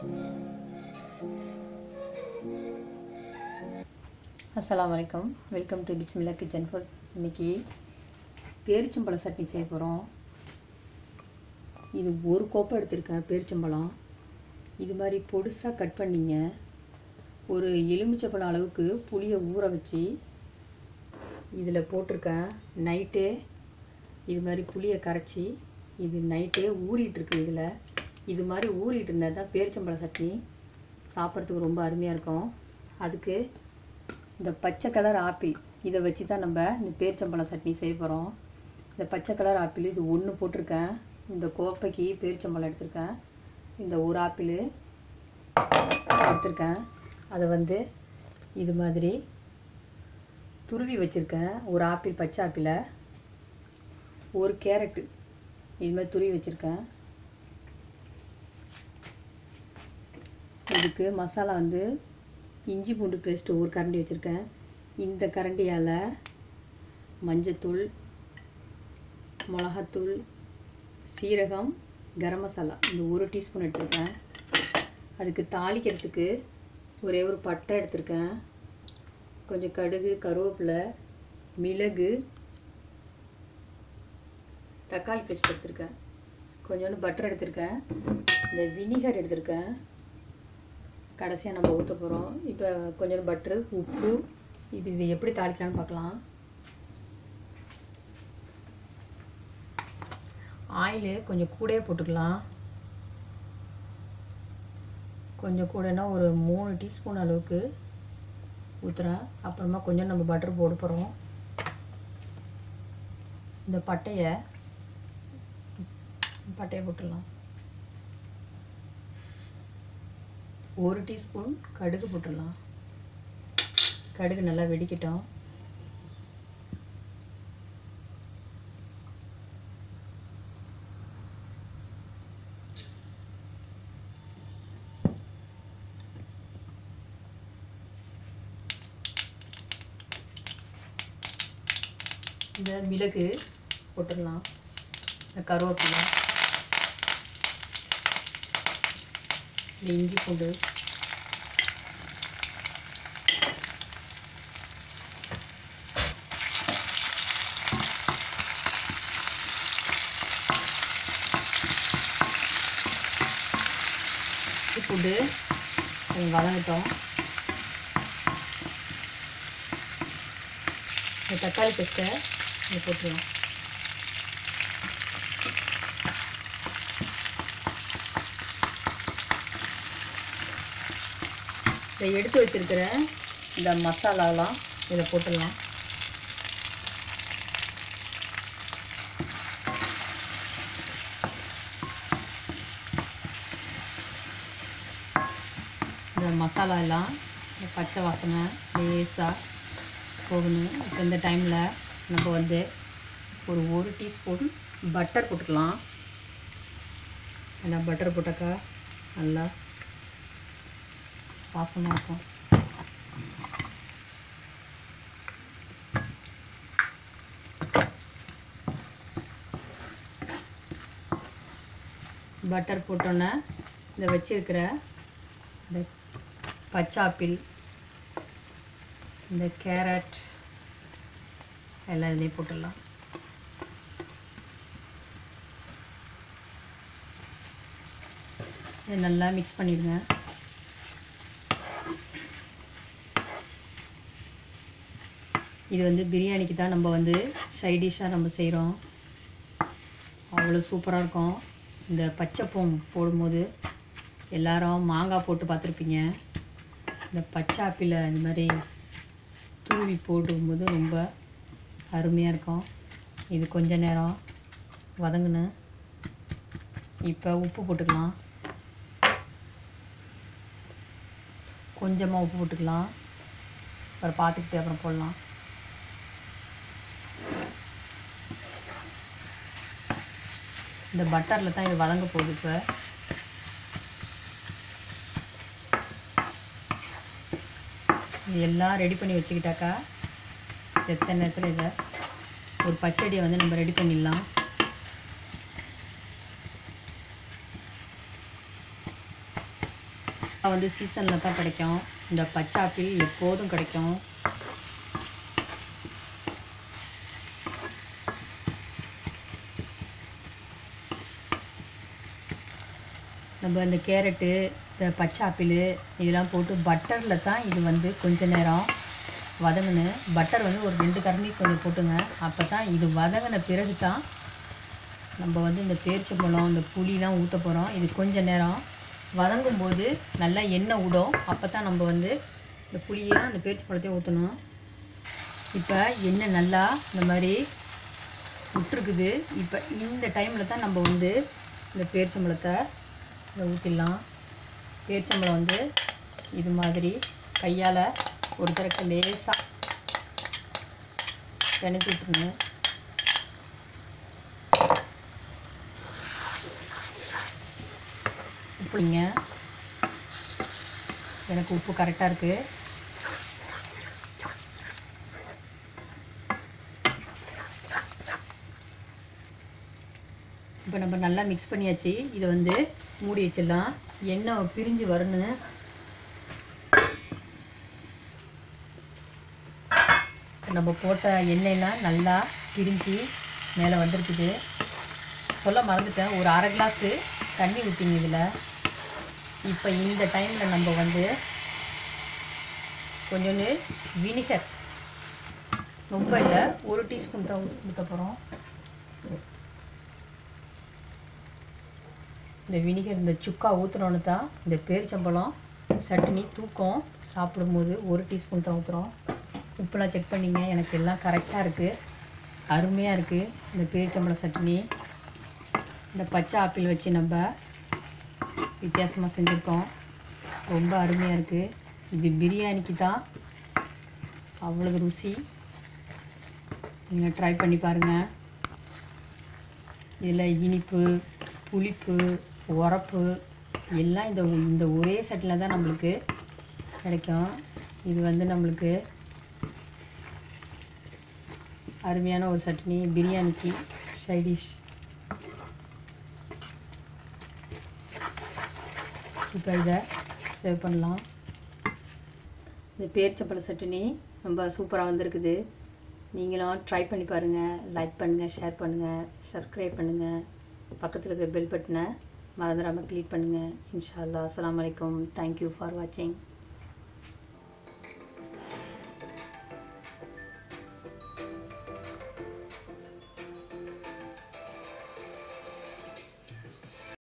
அஸ்ஸலாமு அலைக்கும் welcome to Bismillah kitchen food இன்னைக்கு பேரிச்சம்பழம் சட்னி செய்ய போகிறோம் இது ஒரு கோப்பை எடுத்திருக்கேன் பேரிச்சம்பழம் இது மாதிரி பொடுசாக கட் பண்ணிங்க ஒரு எலுமிச்சப்பழம் அளவுக்கு புளியை ஊற வச்சு இதில் போட்டிருக்கேன் நைட்டே இது மாதிரி புளியை கரைச்சி இது நைட்டே ஊறிட்டுருக்கு இதில் இது மாதிரி ஊறிட்டு இருந்தால் தான் பேரிச்சம்பழம் சட்னி சாப்பிட்றதுக்கு ரொம்ப அருமையாக இருக்கும் அதுக்கு இந்த பச்சை கலர் ஆப்பிள் இதை வச்சு தான் நம்ம இந்த பேரிச்சம்பழம் சட்னி செய்ய போகிறோம் இந்த பச்சை கலர் ஆப்பிள் இது ஒன்று போட்டிருக்கேன் இந்த கோப்பைக்கு பேரிச்சம்பழம் எடுத்திருக்கேன் இந்த ஒரு ஆப்பிள் எடுத்திருக்கேன் அதை வந்து இது மாதிரி துருவி வச்சுருக்கேன் ஒரு ஆப்பிள் பச்சை ஆப்பிளை ஒரு கேரட்டு இது மாதிரி துருவி வச்சுருக்கேன் இதுக்கு மசாலா வந்து இஞ்சி பூண்டு பேஸ்ட்டு ஒரு கரண்டி வச்சுருக்கேன் இந்த கரண்டியால் மஞ்சத்தூள் மிளகாத்தூள் சீரகம் கரம் மசாலா இந்த ஒரு டீஸ்பூன் எடுத்திருக்கேன் அதுக்கு தாளிக்கிறதுக்கு ஒரே ஒரு பட்டை எடுத்திருக்கேன் கொஞ்சம் கடுகு கருவேப்பிலை மிளகு தக்காளி பேஸ்ட் எடுத்திருக்கேன் கொஞ்சோண்டு பட்டர் எடுத்திருக்கேன் இந்த வினிகர் எடுத்திருக்கேன் கடைசியாக நம்ம ஊற்ற போகிறோம் இப்போ கொஞ்சம் பட்ரு உப்பு இப்போ இது எப்படி தாளிக்கலாம்னு பார்க்கலாம் ஆயிலு கொஞ்சம் கூடயே போட்டுக்கலாம் கொஞ்சம் கூடனா ஒரு மூணு டீஸ்பூன் அளவுக்கு ஊற்றுறேன் அப்புறமா கொஞ்சம் நம்ம பட்டர் போட போகிறோம் இந்த பட்டையை பட்டையை போட்டுடலாம் ஒரு டீஸ்பூன் கடுகு போட்டுடலாம் கடுகு நல்லா வெடிக்கட்டும் இந்த மிளகு போட்டுடலாம் இந்த கருவேப்பிலை இந்த இஞ்சி பூண்டு இஞ்சி பூண்டு கொஞ்சம் வதங்கட்டும் இந்த தக்காளி பேஸ்ட்டை இங்கே போட்டுருவோம் இதை எடுத்து வச்சிருக்கிற இந்த மசாலாலாம் இதில் போட்டுடலாம் இந்த மசாலா எல்லாம் இந்த பச்சை வாசனை லேசாக போகணும் இப்போ இந்த டைமில் நம்ம வந்து ஒரு ஒரு டீஸ்பூன் பட்டர் போட்டுக்கலாம் ஏன்னா பட்டர் போட்டாக்கா நல்லா வாசமாக இருக்கும் பட்டர் போட்டோன்னே இந்த வச்சிருக்கிற இந்த பச்சை ஆப்பிள் இந்த கேரட் எல்லாம் இதுலேயும் போட்டுடலாம் இதை நல்லா மிக்ஸ் பண்ணிடுங்க இது வந்து பிரியாணிக்கு தான் நம்ம வந்து சைடிஷாக நம்ம செய்கிறோம் அவ்வளோ சூப்பராக இருக்கும் இந்த பச்சைப்பூம் போடும்போது எல்லாரும் மாங்காய் போட்டு பார்த்துருப்பீங்க இந்த பச்சை ஆப்பிளை இந்த மாதிரி தூவி போடும்போது ரொம்ப அருமையாக இருக்கும் இது கொஞ்ச நேரம் வதங்குன்னு இப்போ உப்பு போட்டுக்கலாம் கொஞ்சமாக உப்பு போட்டுக்கலாம் அப்புறம் பார்த்துக்கிட்டு அப்புறம் போடலாம் இந்த பட்டரில் தான் இது வதங்க போகுது இப்போ இது எல்லாம் ரெடி பண்ணி வச்சுக்கிட்டாக்கா செத்த நேரத்தில் இதை ஒரு பச்சடியை வந்து நம்ம ரெடி பண்ணிடலாம் வந்து சீசனில் தான் கிடைக்கும் இந்த பச்சை ஆப்பிள் எப்போதும் கிடைக்கும் நம்ம இந்த கேரட்டு இந்த பச்சை ஆப்பிள் இதெல்லாம் போட்டு பட்டரில் தான் இது வந்து கொஞ்ச நேரம் வதங்கினு பட்டர் வந்து ஒரு ரெண்டு கரண்டி கொஞ்சம் போட்டுங்க அப்போ தான் இது வதங்கின பிறகு தான் நம்ம வந்து இந்த பேரிச்சம்பழம் இந்த புளிலாம் ஊற்ற போகிறோம் இது கொஞ்ச நேரம் வதங்கும் போது நல்லா எண்ணெய் விடும் அப்போ தான் நம்ம வந்து இந்த புளியை அந்த பேரிச்சம்பழத்தையும் ஊற்றணும் இப்போ எண்ணெய் நல்லா இந்த மாதிரி விட்டுருக்குது இப்போ இந்த டைமில் தான் நம்ம வந்து இந்த பேரிச்சம்பழத்தை இதில் ஊற்றிடலாம் பேரிச்சம்பழம் வந்து இது மாதிரி கையால் ஒரு தடவை லேசாக பிணைச்சி விட்டுருங்க உப்புங்க எனக்கு உப்பு கரெக்டாக இருக்குது இப்போ நம்ம நல்லா மிக்ஸ் பண்ணியாச்சு இதை வந்து மூடி வச்சிடலாம் எண்ணெய் பிரிஞ்சு வரணும் நம்ம போட்ட எண்ணெயெல்லாம் நல்லா பிரிஞ்சு மேலே வந்திருக்குது சொல்ல மறந்துட்டேன் ஒரு அரை கிளாஸு தண்ணி ஊற்றிங்க இதில் இப்போ இந்த டைமில் நம்ம வந்து கொஞ்சோண்டு வினிகர் ரொம்ப இல்லை ஒரு டீஸ்பூன் தான் ஊற்ற போகிறோம் இந்த வினிகர் இந்த சுக்கா ஊற்றுனோன்னு தான் இந்த பேரிச்சம்பழம் சட்னி தூக்கம் சாப்பிடும்போது ஒரு டீஸ்பூன் தான் ஊற்றுறோம் உப்புலாம் செக் பண்ணிங்க எனக்கு எல்லாம் கரெக்டாக இருக்குது அருமையாக இருக்குது இந்த பேரிச்சம்பழம் சட்னி இந்த பச்சை ஆப்பிள் வச்சு நம்ம வித்தியாசமாக செஞ்சுருக்கோம் ரொம்ப அருமையாக இருக்குது இது பிரியாணிக்கு தான் அவ்வளவு ருசி நீங்கள் ட்ரை பண்ணி பாருங்கள் இதில் இனிப்பு புளிப்பு உரப்பு எல்லாம் இந்த இந்த ஒரே சட்டில் தான் நம்மளுக்கு கிடைக்கும் இது வந்து நம்மளுக்கு அருமையான ஒரு சட்னி பிரியாணிக்கு சைடிஷ் இப்போ இதை சேவ் பண்ணலாம் இந்த பேரிச்சப்பழ சட்னி ரொம்ப சூப்பராக வந்திருக்குது நீங்களும் ட்ரை பண்ணி பாருங்கள் லைக் பண்ணுங்கள் ஷேர் பண்ணுங்கள் சப்ஸ்கிரைப் பண்ணுங்கள் பக்கத்தில் இருக்கிற பெல் பட்டனை மறந்துடாமல் கிளிக் பண்ணுங்கள் இன்ஷா அல்லா அஸ்ஸலாமு அலைக்கும் தேங்க்யூ ஃபார் வாட்சிங்